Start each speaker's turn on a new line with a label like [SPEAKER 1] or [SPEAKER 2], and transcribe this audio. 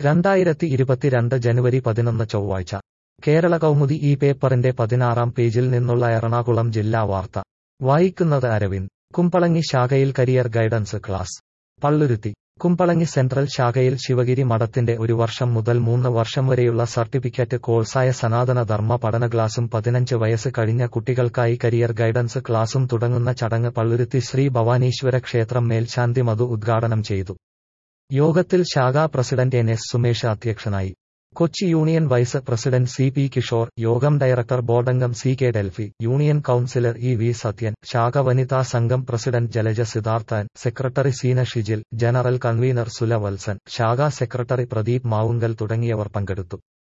[SPEAKER 1] രണ്ടായിരത്തി ഇരുപത്തിരണ്ട് ജനുവരി പതിനൊന്ന് ചൊവ്വാഴ്ച കേരള കൗമുദി ഈ പേപ്പറിന്റെ പതിനാറാം പേജിൽ നിന്നുള്ള എറണാകുളം ജില്ലാ വാർത്ത വായിക്കുന്നത് അരവിന്ദ് കുമ്പളങ്ങി ശാഖയിൽ career guidance class Palluruthy Kumbalangi central ശാഖയിൽ ശിവഗിരി മഠത്തിന്റെ ഒരു വർഷം മുതൽ മൂന്ന് വർഷം വരെയുള്ള സർട്ടിഫിക്കറ്റ് കോഴ്സായ സനാതന ധർമ്മ പഠന ക്ലാസും പതിനഞ്ച് വയസ്സ് കഴിഞ്ഞ കുട്ടികൾക്കായി കരിയർ ഗൈഡൻസ് ക്ലാസും തുടങ്ങുന്ന ചടങ്ങ് പള്ളുരുത്തി ശ്രീ ഭവാനീശ്വര ക്ഷേത്രം മേൽശാന്തി മധു ഉദ്ഘാടനം ചെയ്തു യോഗത്തിൽ ശാഖാ പ്രസിഡന്റ് എൻ എസ് സുമേഷ് അധ്യക്ഷനായി Kochi union vice president C P Kishore യോഗം ഡയറക്ടർ ബോർഡംഗം C K Delphi union councillor E V Sathyan ശാഖ വനിതാ സംഘം president Jalaja Sidharthan secretary Seena Shijil general convener Sula Valsan ശാഖാ സെക്രട്ടറി പ്രദീപ് മാവുങ്കൽ തുടങ്ങിയവർ പങ്കെടുത്തു